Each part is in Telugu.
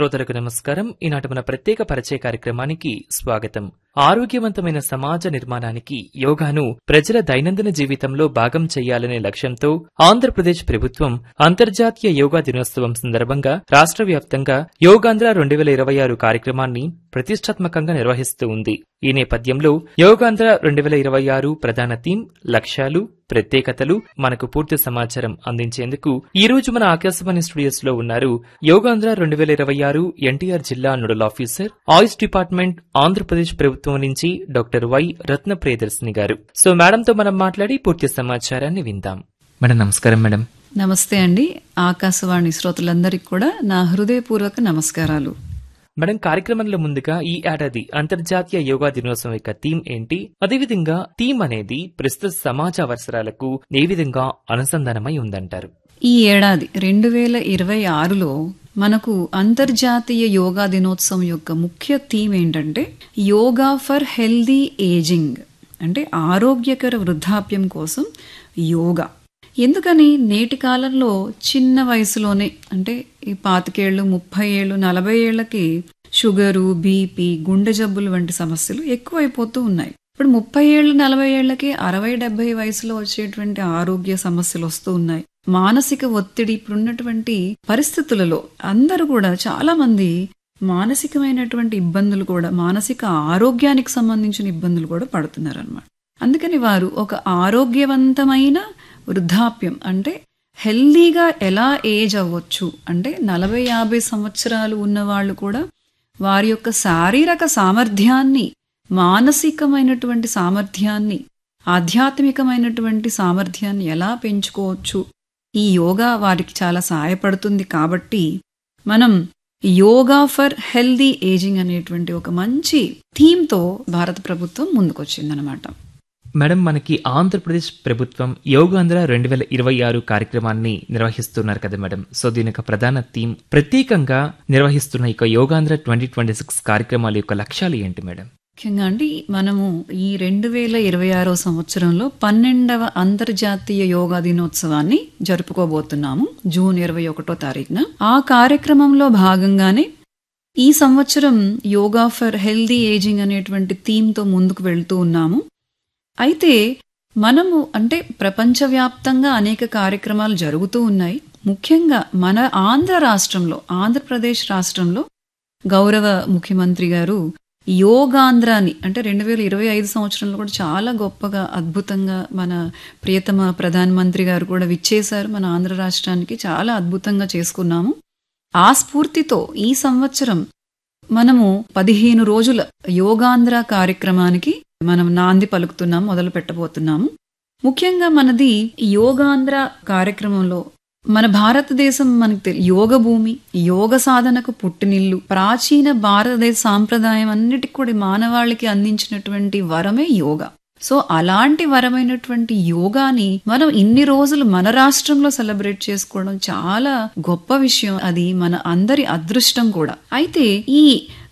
శ్రోతలకు నమస్కారం ఈనాటి మన ప్రత్యేక పరిచయ కార్యక్రమానికి స్వాగతం ఆరోగ్యవంతమైన సమాజ నిర్మాణానికి యోగాను ప్రజల దైనందిన జీవితంలో భాగం చేయాలనే లక్ష్యంతో ఆంధ్రప్రదేశ్ ప్రభుత్వం అంతర్జాతీయ యోగా దినోత్సవం సందర్భంగా రాష్ట్ర వ్యాప్తంగా యోగాంధ్ర రెండు వేల ఇరవై ఆరు కార్యక్రమాన్ని ప్రతిష్టాత్మకంగా నిర్వహిస్తూ ఉంది ఈ నేపథ్యంలో యోగాంధ్ర రెండు వేల ఇరవై ఆరు ప్రధాన థీమ్ లక్ష్యాలు ప్రత్యేకతలు మనకు పూర్తి సమాచారం అందించేందుకు ఈ రోజు మన ఆకాశవాణి స్టూడియోస్ లో ఉన్నారు యోగాంధ్ర రెండు వేల ఇరవై ఆరు ఎన్టీఆర్ జిల్లా nodal officer AYUSH department Andhra Pradesh ప్రభుత్వం నుంచి డాక్టర్ వై రత్న ప్రియదర్శిని గారు సో మేడంతో మనం మాట్లాడి పూర్తి సమాచారాన్ని విందాం మేడం నమస్కారం మేడం నమస్తే అండి ఆకాశవాణి శ్రోతలందరికీ కూడా నా హృదయపూర్వక నమస్కారాలు మేడం కార్యక్రమంలో ముందుగా ఈ ఏడాది అంతర్జాతీయ యోగా దినోత్సవం యొక్క థీమ్ ఏంటి అదేవిధంగా థీమ్ అనేది ప్రస్తుత సమాజ అవసరాలకు ఏ విధంగా అనుసంధానమై ఉందంటారు ఈ ఏడాది రెండు వేల ఇరవై ఆరులో మనకు అంతర్జాతీయ యోగా దినోత్సవం యొక్క ముఖ్య థీమ్ ఏంటంటే యోగా ఫర్ హెల్దీ ఏజింగ్ అంటే ఆరోగ్యకర వృద్ధాప్యం కోసం యోగా ఎందుకని నేటి కాలంలో చిన్న వయసులోనే అంటే ఈ పాతికేళ్లు ముప్పై ఏళ్ళు నలభై ఏళ్లకి షుగరు బీపీ గుండె జబ్బులు వంటి సమస్యలు ఎక్కువైపోతూ ఉన్నాయి ఇప్పుడు ముప్పై ఏళ్ళు నలభై ఏళ్లకి అరవై డెబ్బై వయసులో వచ్చేటువంటి ఆరోగ్య సమస్యలు వస్తూ ఉన్నాయి మానసిక ఒత్తిడి ఇప్పుడున్నటువంటి పరిస్థితులలో అందరూ కూడా చాలా మంది మానసికమైనటువంటి ఇబ్బందులు కూడా మానసిక ఆరోగ్యానికి సంబంధించిన ఇబ్బందులు కూడా పడుతున్నారు అనమాట అందుకని వారు ఒక ఆరోగ్యవంతమైన వృద్ధాప్యం అంటే హెల్దీగా ఎలా ఏజ్ అవ్వచ్చు అంటే నలభై యాభై సంవత్సరాలు ఉన్న వాళ్ళు కూడా వారి యొక్క శారీరక సామర్థ్యాన్ని మానసికమైనటువంటి సామర్థ్యాన్ని ఆధ్యాత్మికమైనటువంటి సామర్థ్యాన్ని ఎలా పెంచుకోవచ్చు ఈ యోగా వారికి చాలా సహాయపడుతుంది కాబట్టి మనం యోగా ఫర్ హెల్దీ ఏజింగ్ అనేటువంటి ఒక మంచి థీమ్తో భారత ప్రభుత్వం ముందుకొచ్చిందనమాట మేడం మనకి ఆంధ్రప్రదేశ్ ప్రభుత్వం యోగాంధ్ర రెండు వేల ఇరవై ఆరు కార్యక్రమాన్ని నిర్వహిస్తున్నారు కదా మేడం సో దీని యొక్క ప్రధాన థీమ్ ప్రత్యేకంగా నిర్వహిస్తున్న ఇక యోగాంధ్ర ట్వంటీ ట్వంటీ సిక్స్ కార్యక్రమాల యొక్క లక్ష్యాలు ఏంటి మేడం ముఖ్యంగా అండి మనము ఈ రెండు వేల ఇరవై ఆరో సంవత్సరంలో పన్నెండవ అంతర్జాతీయ యోగా దినోత్సవాన్ని జరుపుకోబోతున్నాము జూన్ ఇరవై ఒకటో తారీఖున ఆ కార్యక్రమంలో భాగంగానే ఈ సంవత్సరం యోగా ఫర్ హెల్దీ ఏజింగ్ అనేటువంటి థీమ్తో ముందుకు వెళ్తూ ఉన్నాము అయితే మనము అంటే ప్రపంచవ్యాప్తంగా అనేక కార్యక్రమాలు జరుగుతూ ఉన్నాయి ముఖ్యంగా మన ఆంధ్ర రాష్ట్రంలో ఆంధ్రప్రదేశ్ రాష్ట్రంలో గౌరవ ముఖ్యమంత్రి గారు యోగాంధ్రాని అంటే రెండు వేల ఇరవై ఐదు సంవత్సరంలో కూడా చాలా గొప్పగా అద్భుతంగా మన ప్రియతమ ప్రధానమంత్రి గారు కూడా విచ్చేశారు మన ఆంధ్ర రాష్ట్రానికి చాలా అద్భుతంగా చేసుకున్నాము ఆ స్ఫూర్తితో ఈ సంవత్సరం మనము పదిహేను రోజుల యోగాంధ్ర కార్యక్రమానికి మనం నాంది పలుకుతున్నాం మొదలు పెట్టబోతున్నాము ముఖ్యంగా మనది యోగాంధ్ర కార్యక్రమంలో మన భారతదేశం మనకు తెలి యోగ భూమి యోగ సాధనకు పుట్టినిల్లు ప్రాచీన భారతదేశ సాంప్రదాయం అన్నిటికి కూడా మానవాళికి అందించినటువంటి వరమే యోగా సో అలాంటి వరమైనటువంటి యోగాని మనం ఇన్ని రోజులు మన రాష్ట్రంలో సెలబ్రేట్ చేసుకోవడం చాలా గొప్ప విషయం అది మన అందరి అదృష్టం కూడా అయితే ఈ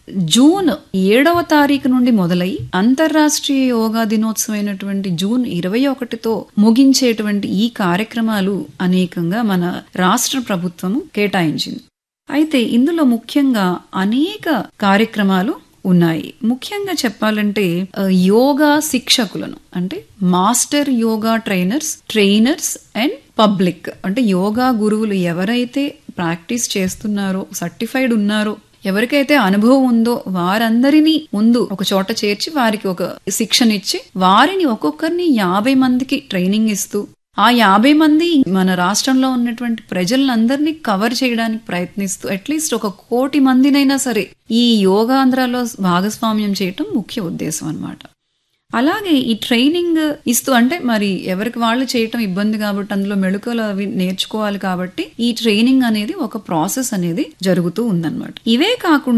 జూన్ ఏడవ తారీఖు నుండి మొదలై అంతర్రాష్ట్రీయ యోగా దినోత్సవమైనటువంటి జూన్ ఇరవై ఒకటితో ముగించేటువంటి ఈ కార్యక్రమాలు అనేకంగా మన రాష్ట్ర ప్రభుత్వము కేటాయించింది అయితే ఇందులో ముఖ్యంగా అనేక కార్యక్రమాలు ఉన్నాయి ముఖ్యంగా చెప్పాలంటే యోగా శిక్షకులను అంటే master yoga trainers trainers and public అంటే యోగా గురువులు ఎవరైతే ప్రాక్టీస్ చేస్తున్నారో సర్టిఫైడ్ ఉన్నారో ఎవరికైతే అనుభవం ఉందో వారందరినీ ముందు ఒక చోట చేర్చి వారికి ఒక శిక్షణ ఇచ్చి వారిని ఒక్కొక్కరిని యాభై మందికి ట్రైనింగ్ ఇస్తూ ఆ యాభై మంది మన రాష్ట్రంలో ఉన్నటువంటి ప్రజలందరినీ కవర్ చేయడానికి ప్రయత్నిస్తూ అట్లీస్ట్ ఒక కోటి మందినైనా సరే ఈ యోగాంధ్రాలో భాగస్వామ్యం చేయటం ముఖ్య ఉద్దేశం అనమాట అలాగే ఈ ట్రైనింగ్ ఇస్తూ అంటే మరి ఎవరికి వాళ్ళు చేయటం ఇబ్బంది కాబట్టి అందులో మెళుకలు అవి నేర్చుకోవాలి కాబట్టి ఈ ట్రైనింగ్ అనేది ఒక ప్రాసెస్ అనేది జరుగుతూ ఉందన్నమాట ఇవే కాకుండా